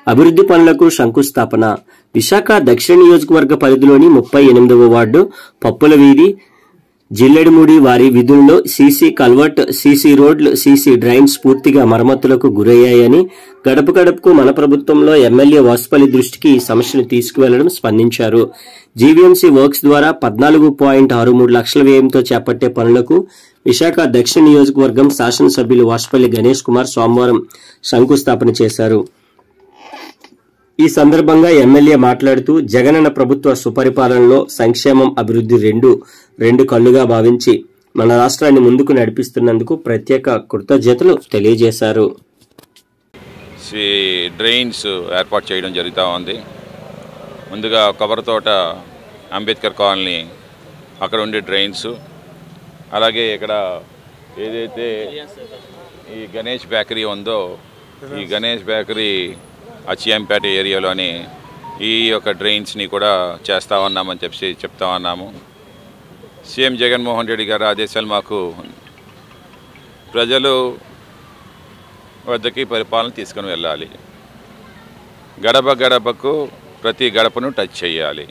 అభివృద్ధి పనులకు శంకుస్థాపన విశాఖ దక్షిణ నియోజకవర్గ పరిధిలోని ముప్పై ఎనిమిదవ వార్డు పప్పుల వీధి జిల్లెడిముడి వారి విధుల్లో సీసీ కల్వర్ట్ సీసీ రోడ్లు సీసీ డ్రైన్స్ పూర్తిగా మరమ్మతులకు గురయ్యాయని గడప గడపకు మన ప్రభుత్వంలో ఎమ్మెల్యే వాసుపల్లి దృష్టికి ఈ సమస్యను తీసుకువెళ్లడం స్పందించారు జీవీఎంసీ వర్క్స్ ద్వారా పద్నాలుగు పాయింట్ ఆరు మూడు లక్షల వ్యయంతో చేపట్టే పనులకు విశాఖ దక్షిణ నియోజకవర్గం శాసనసభ్యులు వాసుపల్లి గణేష్ కుమార్ సోమవారం శంకుస్థాపన చేశారు ఈ సందర్భంగా ఎమ్మెల్యే మాట్లాడుతూ జగనన్న ప్రభుత్వ సుపరిపాలనలో సంక్షేమం అభివృద్ధి రెండు రెండు కళ్లుగా భావించి మన రాష్ట్రాన్ని ముందుకు నడిపిస్తున్నందుకు ప్రత్యేక కృతజ్ఞతలు తెలియజేశారు సి డ్రైన్స్ ఏర్పాటు చేయడం జరుగుతూ ఉంది ముందుగా కొబ్బరి తోట అంబేద్కర్ కాలనీ అక్కడ ఉండే డ్రైన్స్ అలాగే ఇక్కడ ఏదైతే ఈ గణేష్ బేకరీ ఉందో ఈ గణేష్ బేకరీ అచ్చియంపేట ఏరియాలోని ఈ యొక్క డ్రైన్స్ని కూడా చేస్తా ఉన్నామని చెప్పి చెప్తా ఉన్నాము సీఎం జగన్మోహన్ రెడ్డి గారి ఆదేశాలు మాకు ప్రజలు వద్దకి పరిపాలన తీసుకుని వెళ్ళాలి గడప గడపకు ప్రతి గడపను టచ్ చేయాలి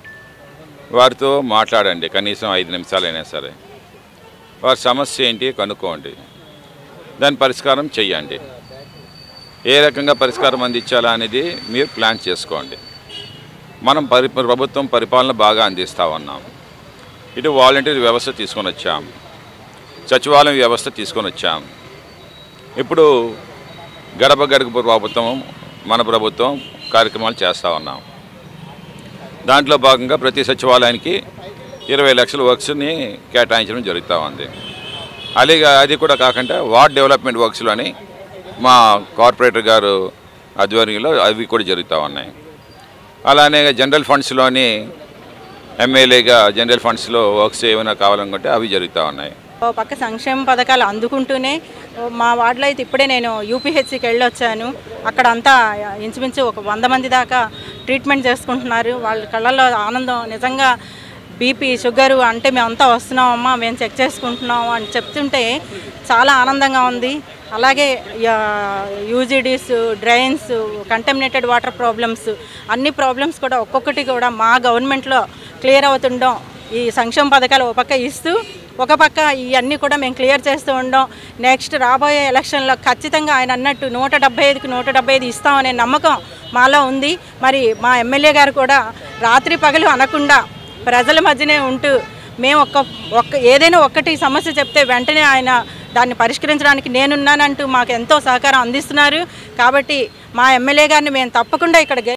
వారితో మాట్లాడండి కనీసం ఐదు నిమిషాలైనా సరే వారి సమస్య ఏంటి కనుక్కోండి దాని పరిష్కారం చెయ్యండి ఏ రకంగా పరిష్కారం అందించాలా అనేది మీరు ప్లాన్ చేసుకోండి మనం పరి ప్రభుత్వం పరిపాలన బాగా అందిస్తూ ఉన్నాం ఇటు వాలంటీర్ వ్యవస్థ తీసుకొని వచ్చాం సచివాలయం వ్యవస్థ తీసుకొని వచ్చాం ఇప్పుడు గడప గడప ప్రభుత్వం మన ప్రభుత్వం కార్యక్రమాలు చేస్తూ ఉన్నాం దాంట్లో భాగంగా ప్రతి సచివాలయానికి ఇరవై లక్షల వర్క్స్ని కేటాయించడం జరుగుతూ ఉంది అలాగే అది కూడా కాకుండా వార్డ్ డెవలప్మెంట్ వర్క్స్లోని మా కార్పొరేటర్ గారు ఆధ్వర్యంలో అవి కూడా జరుగుతూ ఉన్నాయి అలానే జనరల్ ఫండ్స్లోని ఎమ్మెల్యేగా జనరల్ ఫండ్స్లో వర్క్స్ ఏమైనా కావాలనుకుంటే అవి జరుగుతూ ఉన్నాయి ఓ పక్క సంక్షేమ పథకాలు అందుకుంటూనే ఓ మా వార్డులో అయితే ఇప్పుడే నేను యూపీహెచ్సికి వెళ్ళొచ్చాను అక్కడ అంతా ఇంచుమించు ఒక వంద మంది దాకా ట్రీట్మెంట్ చేసుకుంటున్నారు వాళ్ళ కళ్ళల్లో ఆనందం నిజంగా బీపీ షుగరు అంటే మేమంతా వస్తున్నామమ్మా మేము చెక్ చేసుకుంటున్నాము అని చెప్తుంటే చాలా ఆనందంగా ఉంది అలాగే UGDs drains contaminated water problems అన్ని ప్రాబ్లమ్స్ కూడా ఒక్కొక్కటి కూడా మా గవర్నమెంట్లో క్లియర్ అవుతుండడం ఈ సంక్షేమ పథకాలు ఒక పక్క ఇస్తూ ఒక పక్క ఇవన్నీ కూడా మేము క్లియర్ చేస్తూ ఉండం నెక్స్ట్ రాబోయే ఎలక్షన్లో ఖచ్చితంగా ఆయన అన్నట్టు నూట డెబ్బై ఐదుకి నూట డెబ్బై ఐదు ఇస్తామనే నమ్మకం మాలో ఉంది మరి మా ఎమ్మెల్యే గారు కూడా రాత్రి పగలు అనకుండా ప్రజల మధ్యనే ఉంటూ మేము ఒక్క ఒక్క ఏదైనా ఒక్కటి సమస్య చెప్తే వెంటనే ఆయన దాన్ని పరిష్కరించడానికి నేనున్నానంటూ మాకు ఎంతో సహకారం అందిస్తున్నారు కాబట్టి మా ఎమ్మెల్యే గారిని మేము తప్పకుండా ఇక్కడ